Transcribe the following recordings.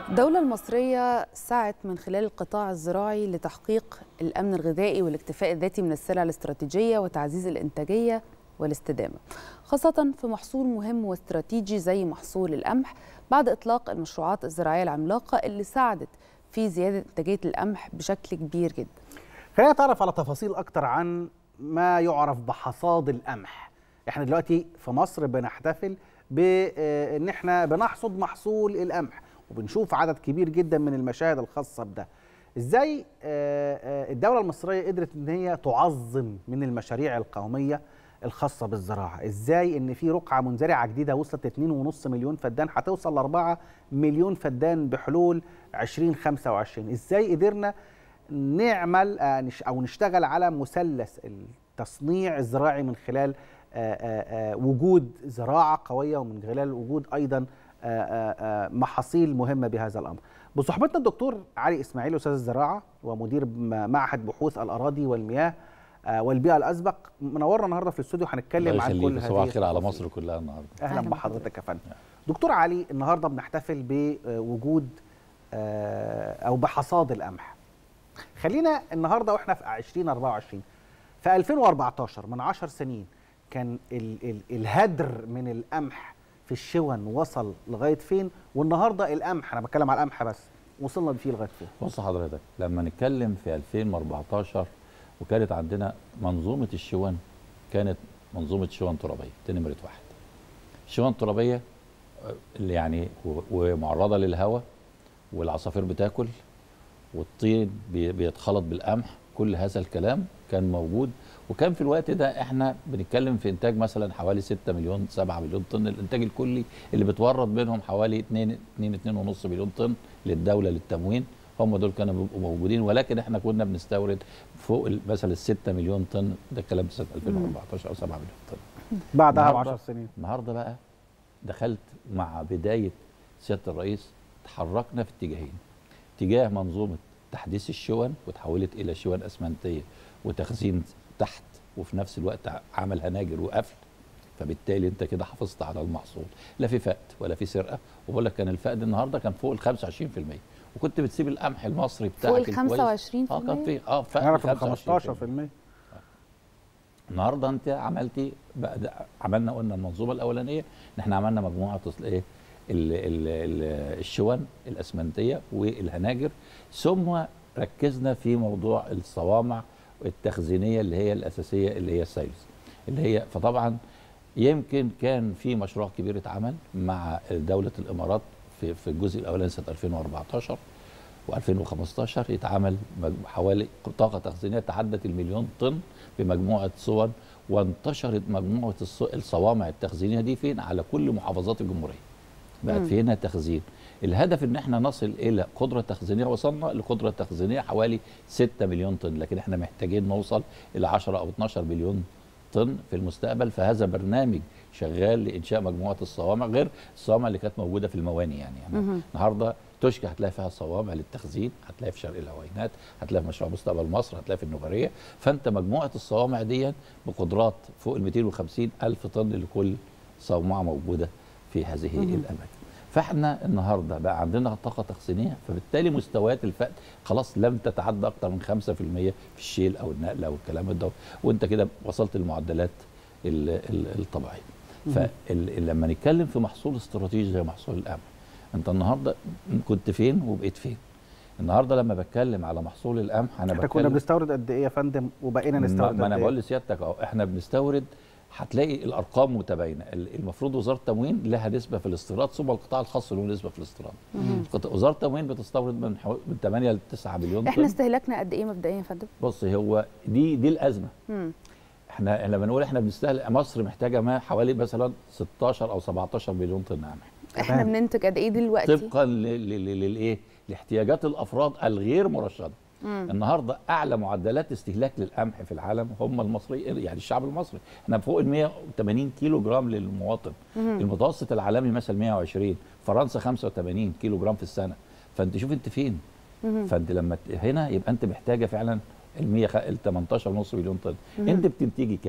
الدولة المصرية سعت من خلال القطاع الزراعي لتحقيق الأمن الغذائي والاكتفاء الذاتي من السلع الاستراتيجية وتعزيز الإنتاجية والاستدامة خاصة في محصول مهم واستراتيجي زي محصول القمح بعد إطلاق المشروعات الزراعية العملاقة اللي ساعدت في زيادة إنتاجية القمح بشكل كبير جدا خلينا نتعرف على تفاصيل أكتر عن ما يعرف بحصاد القمح احنا دلوقتي في مصر بنحتفل بان احنا بنحصد محصول القمح وبنشوف عدد كبير جدا من المشاهد الخاصه بده ازاي الدوله المصريه قدرت ان هي تعظم من المشاريع القوميه الخاصه بالزراعه ازاي ان في رقعه منزرعه جديده وصلت 2.5 مليون فدان هتوصل ل 4 مليون فدان بحلول 2025 ازاي قدرنا نعمل او نشتغل على مثلث التصنيع الزراعي من خلال آآ آآ وجود زراعه قويه ومن خلال وجود ايضا آآ محاصيل مهمه بهذا الامر. بصحبتنا الدكتور علي اسماعيل استاذ الزراعه ومدير معهد بحوث الاراضي والمياه والبيئه الاسبق منورنا النهارده في الاستوديو هنتكلم عن كل هذه صباح الخير على مصر كلها النهارده. اهلا بحضرتك يا فندم. دكتور علي النهارده بنحتفل بوجود او بحصاد القمح. خلينا النهارده واحنا في 2024 في 2014 من 10 سنين كان ال ال الهدر من القمح في الشون وصل لغايه فين والنهارده القمح انا بتكلم على القمح بس وصلنا فيه لغايه فين بص حضرتك لما نتكلم في 2014 وكانت عندنا منظومه الشون كانت منظومه شون ترابيه دي نمره واحد الشون الترابيه اللي يعني ومعرضه للهواء والعصافير بتاكل والطين بيتخلط بالقمح كل هذا الكلام كان موجود وكان في الوقت ده احنا بنتكلم في انتاج مثلا حوالي 6 مليون 7 مليون طن الانتاج الكلي اللي بتورد منهم حوالي 2 2 2.5 مليون طن للدوله للتموين هم دول كانوا بيبقوا موجودين ولكن احنا كنا بنستورد فوق مثلا 6 مليون طن ده الكلام سنه 2014 او 7 مليون طن بعدها ب 10 سنين النهارده بقى دخلت مع بدايه سياده الرئيس تحركنا في اتجاهين اتجاه منظومه تحديث الشون وتحولت الى شون اسمنتيه وتخزين تحت وفي نفس الوقت عمل هناجر وقفل فبالتالي انت كده حافظت على المحصول لا في فقد ولا في سرقه وبقول لك كان الفقد النهارده كان فوق ال 25% وكنت بتسيب القمح المصري بتاعك فوق ال 25% اه كان في اه فقد 15% النهارده انت عملتي بقى عملنا قلنا المنظومه الاولانيه ان احنا عملنا مجموعه ايه الشون الاسمنتيه والهناجر ثم ركزنا في موضوع الصوامع التخزينيه اللي هي الاساسيه اللي هي السيلز اللي هي فطبعا يمكن كان في مشروع كبير اتعمل مع دوله الامارات في في الجزء الاولاني سنه 2014 و2015 يتعمل حوالي طاقه تخزينيه تعدت المليون طن بمجموعه صور وانتشرت مجموعه الصوامع التخزينيه دي فين على كل محافظات الجمهوريه بقت في هنا تخزين الهدف ان احنا نصل الى قدره تخزينيه وصلنا لقدره تخزينيه حوالي 6 مليون طن لكن احنا محتاجين نوصل الى 10 او 12 مليون طن في المستقبل فهذا برنامج شغال لانشاء مجموعه الصوامع غير الصوامع اللي كانت موجوده في المواني يعني, يعني النهارده توشكا هتلاقي فيها صوامع للتخزين هتلاقي في شرق الهوينات هتلاقي في مشروع مستقبل مصر هتلاقي في النوباريه فانت مجموعه الصوامع دي بقدرات فوق ال 250 الف طن لكل صومعه موجوده في هذه الاماكن فاحنا النهارده بقى عندنا طاقه تخزينيه فبالتالي مستويات الفقد خلاص لم تتعدى اكثر من 5% في الشيل او النقل او الكلام ده وانت كده وصلت للمعدلات الطبيعيه فلما نتكلم في محصول استراتيجي زي محصول القمح انت النهارده كنت فين وبقيت فين النهارده لما بتكلم على محصول القمح انا احنا كنا بنستورد قد ايه يا فندم وبقينا نستورد ما انا بقول لسيادتك اهو احنا بنستورد هتلاقي الارقام متباينه المفروض وزاره التموين لها نسبه في الاستيراد ثم القطاع الخاص له نسبه في الاستيراد وزاره التموين بتستورد من من 8 ل 9 مليون احنا استهلاكنا قد ايه مبدئيا يا فندم بص هو دي دي الازمه مم. احنا لما نقول احنا بنستهلك مصر محتاجه ما حوالي مثلا 16 او 17 مليون طن قمح احنا بننتج قد ايه دلوقتي طبقا للايه لاحتياجات الافراد الغير مرشده مم. النهارده اعلى معدلات استهلاك للقمح في العالم هم المصريين يعني الشعب المصري احنا فوق ال 180 كيلو جرام للمواطن مم. المتوسط العالمي مثلا 120 فرنسا 85 كيلو جرام في السنه فانت شوف انت فين مم. فانت لما هنا يبقى انت محتاجه فعلا ال 100 ال 18 ونص مليون طن انت بتنتجي كام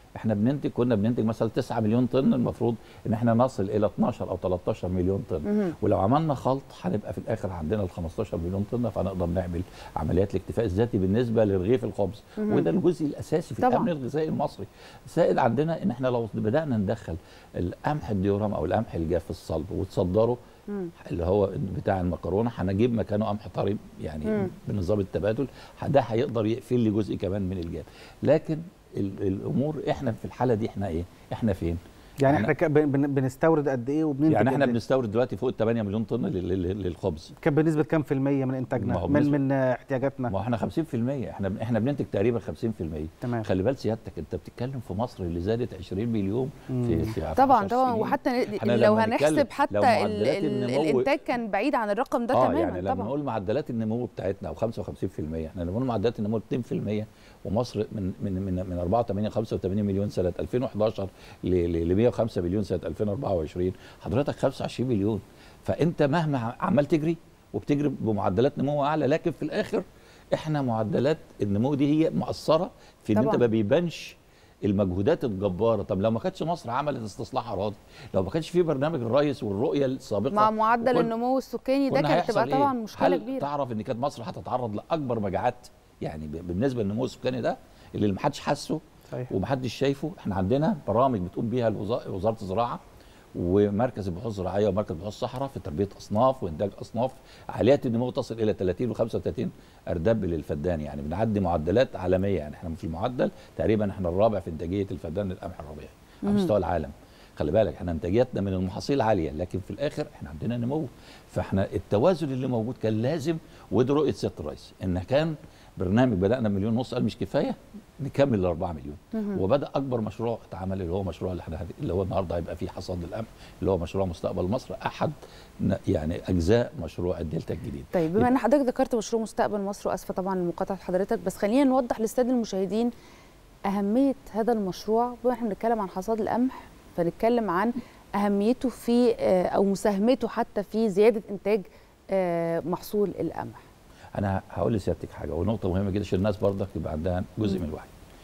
احنا بننتج كنا بننتج مثلا 9 مليون طن المفروض ان احنا نصل الى 12 او 13 مليون طن ولو عملنا خلط هنبقى في الاخر عندنا ال 15 مليون طن فنقدر نعمل عمليات الاكتفاء الذاتي بالنسبه لرغيف الخبز وده الجزء الاساسي في طبعاً. الامن الغذائي المصري زائد عندنا ان احنا لو بدانا ندخل القمح الديورام او القمح الجاف الصلب وتصدره اللي هو بتاع المكرونه هنجيب مكانه قمح طري يعني بنظام التبادل ده هيقدر يقفل لي جزء كمان من الجاب لكن ال- الامور احنا في الحاله دي احنا ايه احنا فين يعني إحنا- احنا ك- بن- بن- بنستورد قد ايه وبننتج يعني احنا قد إيه؟ بنستورد دلوقتي فوق ال 8 مليون طن لل- لل- للخبز كان بنسبه كام في الميه من ما انتاجنا هو من بنسبة- من آه، احتياجاتنا ما احنا 50% احنا احنا بننتج تقريبا 50% تمام. خلي بال سيادتك انت بتتكلم في مصر اللي زادت 20 مليون في, في في طبعا 10 طبعا سنين. وحتى إحنا لو لما نتكلم- هنحسب حتى لو ال معدلات ال النمو- الانتاج كان بعيد عن الرقم ده اه تماما يعني لما طبعا نقول معدلات النمو بتاعتنا او 55% احنا لما نقول معدلات النمو 2% ومصر من من من من 84 85 مليون سنه 2011 ل ل 105 مليون سنه 2024 حضرتك 25 مليون فانت مهما عمال تجري وبتجري بمعدلات نمو اعلى لكن في الاخر احنا معدلات النمو دي هي مؤثره في ان انت طبعاً. ما بيبانش المجهودات الجباره طب لو ما كانتش مصر عملت استصلاح اراضي لو ما كانش في برنامج الرئيس والرؤيه السابقه مع معدل وكن- النمو السكاني ده كنا كانت تبقى هيحصل طبعا إيه؟ مشكله هل كبيره تعرف ان كانت مصر هتتعرض لاكبر مجاعات يعني ب- بالنسبه للنمو السكاني ده اللي محدش حاسه صحيح. ومحدش شايفه احنا عندنا برامج بتقوم بيها الوزا- وزاره الزراعه ومركز البحوث الزراعيه ومركز بحوث الصحراء في تربيه اصناف وانتاج اصناف عاليه النمو تصل الى 30 و35 ارداب للفدان يعني بنعدي معدلات عالميه يعني احنا في المعدل تقريبا احنا الرابع في انتاجيه الفدان للقمح الربيعي على مستوى العالم خلي بالك احنا انتاجيتنا من المحاصيل عاليه لكن في الاخر احنا عندنا نمو فاحنا التوازن اللي موجود كان لازم ودي رؤيه سياده الرئيس ان كان برنامج بدانا مليون ونص قال مش كفايه نكمل ل 4 مليون وبدا اكبر مشروع اتعمل اللي هو مشروع اللي احنا اللي هو النهارده هيبقى فيه حصاد القمح اللي هو مشروع مستقبل مصر احد ن- يعني اجزاء مشروع الدلتا الجديد طيب بما ان حضرتك ذكرت مشروع مستقبل مصر واسفه طبعا لمقاطعه حضرتك بس خلينا نوضح للساده المشاهدين اهميه هذا المشروع بما احنا بنتكلم عن حصاد القمح فنتكلم عن اهميته في آه، او مساهمته حتى في زياده انتاج آه، محصول القمح انا هقول لسيادتك حاجه ونقطه مهمه جدا عشان الناس برضك يبقى عندها جزء من الوعي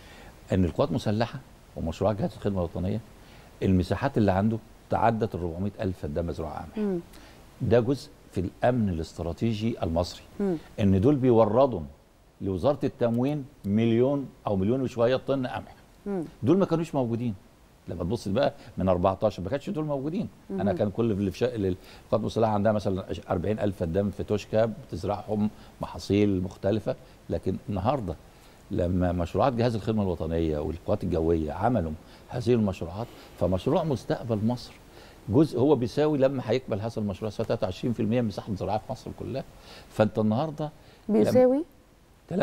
ان القوات المسلحه ومشروعات جهاز الخدمه الوطنيه المساحات اللي عنده تعدت ال 400 الف فدان مزروعه قمح مم. ده جزء في الامن الاستراتيجي المصري مم. ان دول بيوردوا لوزاره التموين مليون او مليون وشويه طن قمح مم. دول ما كانوش موجودين لما تبص بقى من 14 ما كانش دول موجودين انا كان كل اللي في شا... اللي القوات المسلحه عندها مثلا 40000 فدان في توشكا بتزرعهم محاصيل مختلفه لكن النهارده لما مشروعات جهاز الخدمه الوطنيه والقوات الجويه عملوا هذه المشروعات فمشروع مستقبل مصر جزء هو بيساوي لما هيكمل هذا المشروع سواء 23% من مساحه الزراعه في مصر كلها فانت النهارده بيساوي 23%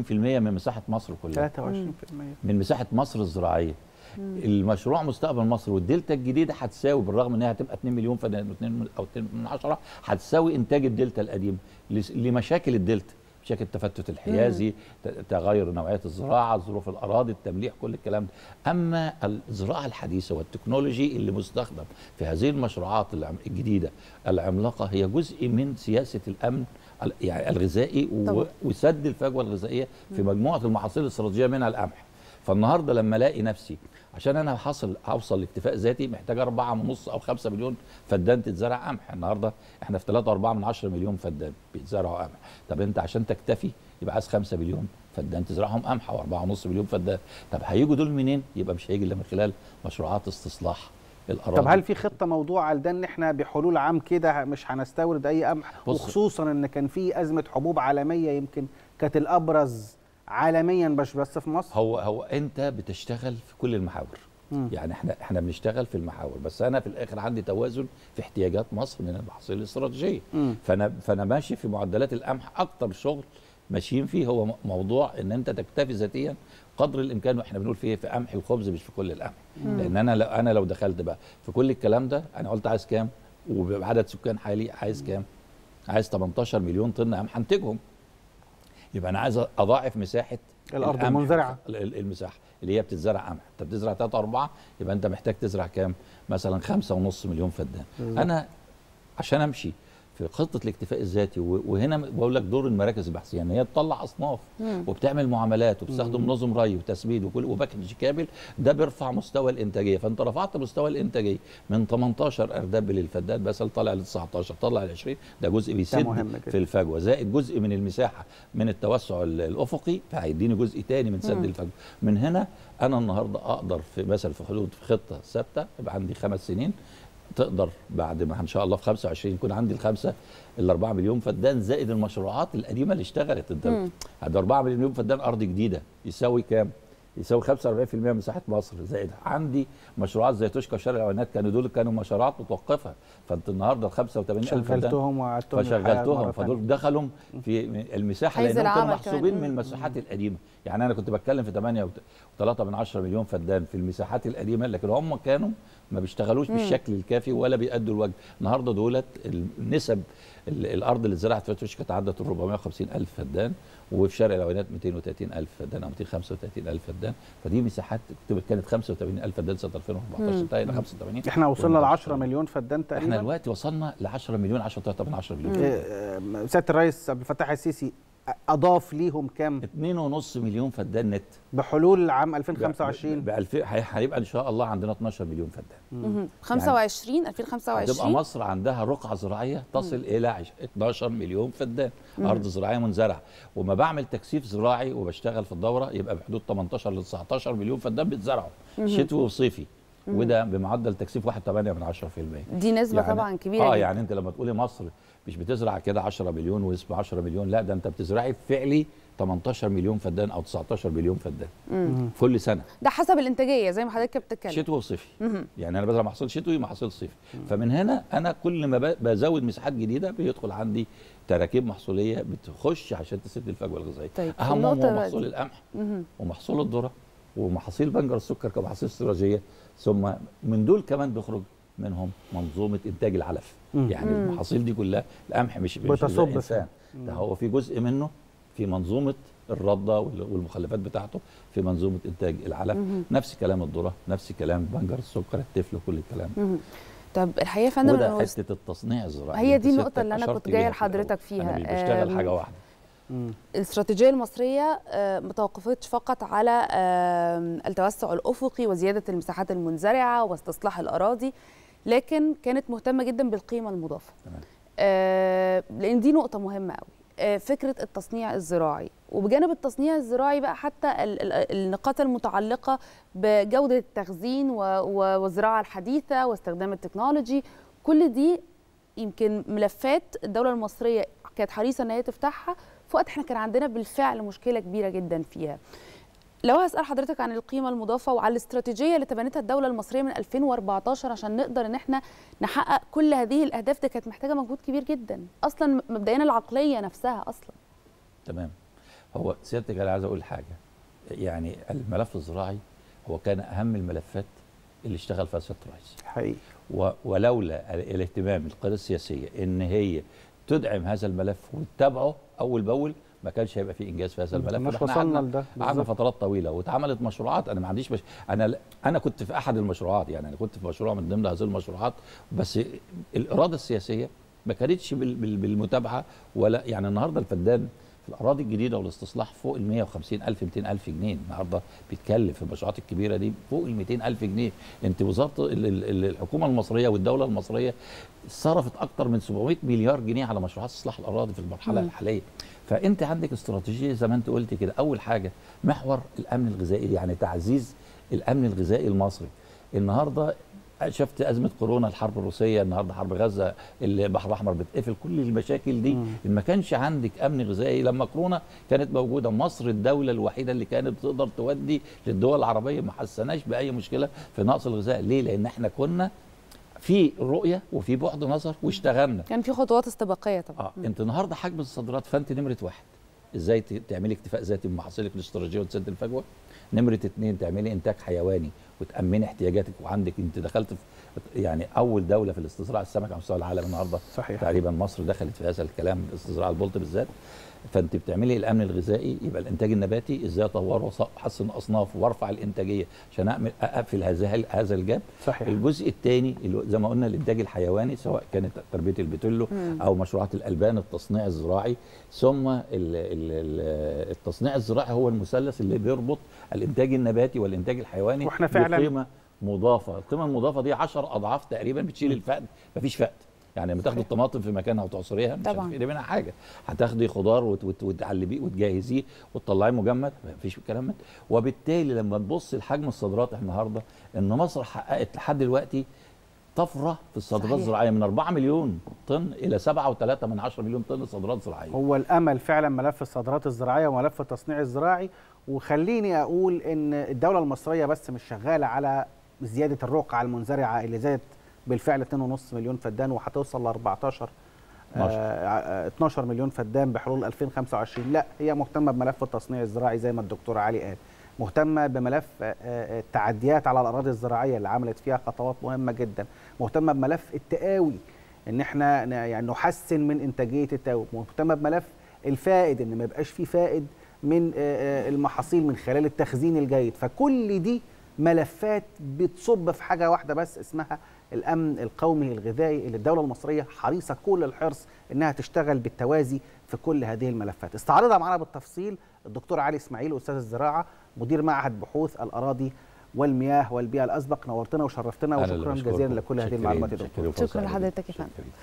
من مساحه مصر كلها 23% من مساحه مصر الزراعيه المشروع مستقبل مصر والدلتا الجديده هتساوي بالرغم انها هتبقى 2 مليون فدان 2 او 2 من 10 هتساوي انتاج الدلتا القديم لس- لمشاكل الدلتا مشاكل التفتت الحيازي ت- تغير نوعيه الزراعه ظروف الاراضي التمليح كل الكلام ده اما الزراعه الحديثه والتكنولوجي اللي مستخدم في هذه المشروعات العم- الجديده العملاقه هي جزء من سياسه الامن ال- يعني الغذائي و- طبعا. وسد الفجوه الغذائيه في مجموعه المحاصيل الاستراتيجيه منها القمح فالنهارده لما الاقي نفسي عشان انا حاصل اوصل لاكتفاء ذاتي محتاج أربعة ونص او خمسة مليون فدان تتزرع قمح النهارده احنا في 3 4 من 10 مليون فدان بيتزرعوا قمح طب انت عشان تكتفي يبقى عايز 5 مليون فدان تزرعهم قمح او 4 ونص مليون فدان طب هيجوا دول منين يبقى مش هيجي الا من خلال مشروعات استصلاح الاراضي طب هل في خطه موضوع لده ان احنا بحلول عام كده مش هنستورد اي قمح بص- وخصوصا ان كان في ازمه حبوب عالميه يمكن كانت الابرز عالميا مش بس في مصر هو هو انت بتشتغل في كل المحاور مم. يعني احنا احنا بنشتغل في المحاور بس انا في الاخر عندي توازن في احتياجات مصر من المحاصيل الاستراتيجيه مم. فانا فانا ماشي في معدلات القمح اكتر شغل ماشيين فيه هو م- موضوع ان انت تكتفي ذاتيا قدر الامكان واحنا بنقول فيه في قمح الخبز مش في كل القمح لان انا لو انا لو دخلت بقى في كل الكلام ده انا قلت عايز كام وبعدد سكان حالي عايز كام عايز 18 مليون طن قمح هنتجهم يبقى انا عايز اضاعف مساحه الأرض القمح. المنزرعة. ال- ال- المساحه اللي هي بتتزرع قمح انت بتزرع 3 4 يبقى انت محتاج تزرع كام مثلا 5 ونص مليون فدان انا عشان امشي في في خطه الاكتفاء الذاتي و- وهنا بقول لك دور المراكز البحثيه يعني هي تطلع اصناف وبتعمل معاملات وبتستخدم نظم ري وتسميد وكل وباكج كامل ده بيرفع مستوى الانتاجيه فانت رفعت مستوى الانتاجيه من 18 ارداب للفدان بس طالع ل 19 طالع ل 20 ده جزء بيسد مهم جدا. في الفجوه زائد جزء من المساحه من التوسع ال- الافقي فهيديني جزء تاني من سد الفجوه من هنا انا النهارده اقدر في مثلا في حدود في خطه ثابته يبقى عندي خمس سنين تقدر بعد ما ان شاء الله في 25 يكون عندي الخمسه ال 4 مليون فدان زائد المشروعات القديمه اللي اشتغلت انت عند 4 مليون فدان ارض جديده يساوي كام؟ يساوي 45% من مساحه مصر زائد عندي مشروعات زي توشكا وشارع العوانات كانوا دول كانوا مشروعات متوقفه فانت النهارده ال 85 ألف فدان شغلتهم وقعدتهم للحياة مرة فشغلتهم تانية. فدول دخلوا في المساحه حيز لانهم كانوا العمل محسوبين كمان. من المساحات القديمه يعني انا كنت بتكلم في 8 و3 من 10 مليون فدان في المساحات القديمه لكن هم كانوا ما بيشتغلوش بالشكل الكافي ولا بيأدوا الوجه النهارده دولت النسب ال- الارض اللي اتزرعت في توشكا تعدت ال 450 الف فدان وفي شارع العوينات 230 الف فدان او 235 الف فدان فدي مساحات كنت كانت 85 الف فدان سنه 2014 انتهينا 85 احنا وصلنا ل 10 مليون مليون فدان احنا تقريبا دلوقتي وصلنا ل 10 مليون 10 3 من 10 مليون آه، آه، سياده الرئيس عبد الفتاح السيسي اضاف ليهم كام 2.5 مليون فدان نت بحلول عام 2025 ب 2000 هي- هيبقى ان شاء الله عندنا 12 مليون فدان مهم. 25 هتبقى 2025 مصر عندها رقعه زراعيه تصل الى عش- 12 مليون فدان ارض زراعيه منزرعه وما بعمل تكثيف زراعي وبشتغل في الدوره يبقى بحدود 18 ل 19 مليون فدان بيتزرعوا شتوي وصيفي وده بمعدل تكثيف 1.8 من 10% دي نسبة يعني طبعا كبيرة اه جدا. يعني انت لما تقولي مصر مش بتزرع كده 10 مليون واسمه 10 مليون لا ده انت بتزرعي فعلي 18 مليون فدان او 19 مليون فدان كل سنه ده حسب الانتاجية زي ما حضرتك بتتكلم شتوي وصيفي يعني انا بزرع محصول شتوي محصول صيفي فمن هنا انا كل ما ب- بزود مساحات جديده بيدخل عندي تراكيب محصوليه بتخش عشان تسد الفجوه الغذائيه طيب، اهمهم النقطة هو بقى محصول دي. القمح ومحصول الذره ومحاصيل بنجر السكر كمحاصيل استراتيجيه ثم من دول كمان بيخرج منهم منظومه انتاج العلف يعني المحاصيل دي كلها القمح مش مش بتصب زي فيها. الانسان ده هو في جزء منه في منظومه الرده وال- والمخلفات بتاعته في منظومه انتاج العلف نفس كلام الذره نفس كلام بنجر السكر التفل وكل الكلام طب الحقيقة يا فندم وده أنا وست- حته التصنيع الزراعي هي أنت دي النقطة سيادتك اللي أنا أشرت كنت جاية ليها في الأول. لحضرتك فيها. انا مش بشتغل آم، حاجه واحده الاستراتيجية المصرية آه، ما توقفتش فقط على آم، التوسع الأفقي وزيادة المساحات المنزرعة واستصلاح الأراضي لكن كانت مهتمة جدا بالقيمة المضافة تمام. آه، لأن دي نقطة مهمة قوي آه، فكرة التصنيع الزراعي وبجانب التصنيع الزراعي بقى حتى ال- ال- النقاط المتعلقة بجودة التخزين و- و- والزراعة الحديثة واستخدام التكنولوجي كل دي يمكن ملفات الدولة المصرية كانت حريصة ان هي تفتحها في وقت احنا كان عندنا بالفعل مشكلة كبيرة جدا فيها لو هسأل حضرتك عن القيمة المضافة وعلى الاستراتيجية اللي تبنتها الدولة المصرية من 2014 عشان نقدر ان احنا نحقق كل هذه الأهداف دي كانت محتاجة مجهود كبير جدا أصلا مبدئيا العقلية نفسها أصلا تمام هو سيادتك انا عايز اقول حاجه يعني الملف الزراعي هو كان اهم الملفات اللي اشتغل فيها سياده الرئيس حقيقي و- ولولا ال- الاهتمام القياده السياسيه ان هي تدعم هذا الملف وتتابعه اول باول ما كانش هيبقى في انجاز في هذا الملف كناش إحنا وصلنا قعدنا- لده قعدنا بالظبط. فترات طويله واتعملت مشروعات انا ما عنديش مش انا ل- انا كنت في احد المشروعات يعني انا كنت في مشروع من ضمن هذه المشروعات بس الاراده السياسيه ما كانتش بال- بال- بالمتابعه ولا يعني النهارده الفدان في الاراضي الجديده والاستصلاح فوق ال 150 الف 200 الف جنيه النهارده بيتكلف في المشروعات الكبيره دي فوق ال 200 الف جنيه انت وزاره ال- ال- ال- الحكومه المصريه والدوله المصريه صرفت اكتر من 700 مليار جنيه على مشروعات استصلاح الاراضي في المرحله مم. الحاليه فانت عندك استراتيجيه زي ما انت قلت كده اول حاجه محور الامن الغذائي يعني تعزيز الامن الغذائي المصري النهارده شفت ازمه كورونا الحرب الروسيه النهارده حرب غزه البحر الاحمر بتقفل كل المشاكل دي ما كانش عندك امن غذائي لما كورونا كانت موجوده مصر الدوله الوحيده اللي كانت بتقدر تودي للدول العربيه ما حسناش باي مشكله في نقص الغذاء ليه لان احنا كنا في رؤيه وفي بعد نظر واشتغلنا كان في خطوات استباقية طبعا اه انت النهارده حجم الصادرات فانت نمره واحد ازاي ت- تعملي اكتفاء ذاتي بمحاصيلك الاستراتيجيه وتسد الفجوه نمره اتنين تعملي انتاج حيواني وتامني احتياجاتك وعندك انت دخلت في يعني اول دوله في الاستزراع السمك على مستوى العالم النهارده صحيح. تقريبا مصر دخلت في هذا الكلام استزراع البلط بالذات فانت بتعملي الامن الغذائي يبقى الانتاج النباتي ازاي اطور واحسن اصناف وارفع الانتاجيه عشان اعمل اقفل هذا هذا الجاب صحيح. الجزء الثاني زي ما قلنا الانتاج الحيواني سواء كانت تربيه البتلو او مشروعات الالبان التصنيع الزراعي ثم ال- ال- ال- التصنيع الزراعي هو المثلث اللي بيربط الانتاج النباتي والانتاج الحيواني وإحنا فعلاً- بقيمه مضافه القيمه المضافه دي 10 اضعاف تقريبا بتشيل الفقد مفيش فقد يعني لما تاخدي صحيح. الطماطم في مكانها وتعصريها مش طبعاً. هتفقدي منها حاجه هتاخدي خضار وت- وت- وتعلبيه وتجهزيه وتطلعيه مجمد مفيش الكلام ده وبالتالي لما تبص لحجم الصادرات النهارده ان مصر حققت لحد دلوقتي طفره في الصادرات صحيح. الزراعيه من 4 مليون طن الى 7.3 من 10 مليون طن صادرات زراعيه هو الامل فعلا ملف الصادرات الزراعيه وملف التصنيع الزراعي وخليني اقول ان الدوله المصريه بس مش شغاله على زياده الرقعه المنزرعه اللي زادت بالفعل 2.5 مليون فدان وهتوصل ل 14 12. آه 12 مليون فدان بحلول 2025 لا هي مهتمه بملف التصنيع الزراعي زي ما الدكتور علي قال مهتمه بملف آه، آه، التعديات على الاراضي الزراعيه اللي عملت فيها خطوات مهمه جدا مهتمه بملف التقاوي ان احنا ن- يعني نحسن من انتاجيه التقاوي مهتمه بملف الفائد ان ما يبقاش في فائد من آه، آه، المحاصيل من خلال التخزين الجيد فكل دي ملفات بتصب في حاجه واحده بس اسمها الامن القومي الغذائي اللي الدوله المصريه حريصه كل الحرص انها تشتغل بالتوازي في كل هذه الملفات استعرضها معنا بالتفصيل الدكتور علي اسماعيل استاذ الزراعه مدير معهد بحوث الاراضي والمياه والبيئه الاسبق نورتنا وشرفتنا أنا اللي وشكرا بشكركم. جزيلا لكل هذه متشكرين- المعلومات يا دكتور متشكرين فرصة شكرا حلوة. لحضرتك يا فندم. متشكرين.